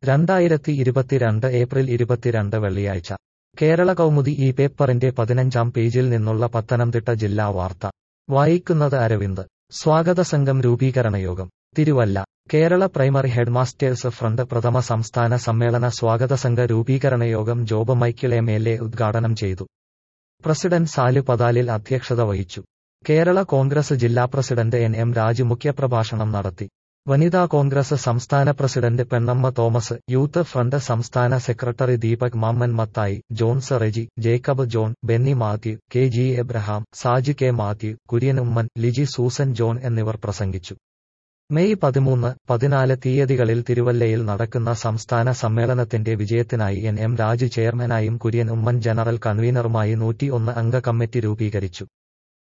രണ്ടായിരത്തി ഇരുപത്തിരണ്ട് ഏപ്രിൽ ഇരുപത്തിരണ്ട് വെള്ളിയാഴ്ച കേരള കൗമുദി ഈ പേപ്പറിന്റെ പതിനഞ്ചാം പേജിൽ നിന്നുള്ള പത്തനംതിട്ട ജില്ലാ വാർത്ത വായിക്കുന്നത് അരവിന്ദ് സ്വാഗത സംഘം രൂപീകരണ യോഗം Thiruvalla Kerala primary headmasters front പ്രഥമ സംസ്ഥാന സമ്മേളന സ്വാഗത സംഘ രൂപീകരണ യോഗം Job Michael M L A ഉദ്ഘാടനം ചെയ്തു പ്രസിഡന്റ് സാലു പതാലിൽ അധ്യക്ഷത വഹിച്ചു കേരള കോൺഗ്രസ് ജില്ലാ പ്രസിഡന്റ് എൻ എം രാജു മുഖ്യപ്രഭാഷണം നടത്തി വനിതാ കോൺഗ്രസ് സംസ്ഥാന president Pennamma Thomas youth front സംസ്ഥാന secretary Deepak Mammen Mathai Johns Reji Jacob John Benny Mathew K G Abraham Saju K Mathew Kurian Oommen Liji Susan John എന്നിവർ പ്രസംഗിച്ചു മെയ് പതിമൂന്ന് പതിനാല് തീയതികളിൽ തിരുവല്ലയിൽ നടക്കുന്ന സംസ്ഥാന സമ്മേളനത്തിന്റെ വിജയത്തിനായി എൻ എം രാജു ചെയർമാനായും കുര്യൻ ഉമ്മൻ ജനറൽ കൺവീനറുമായി നൂറ്റിയൊന്ന് അംഗ കമ്മിറ്റി രൂപീകരിച്ചു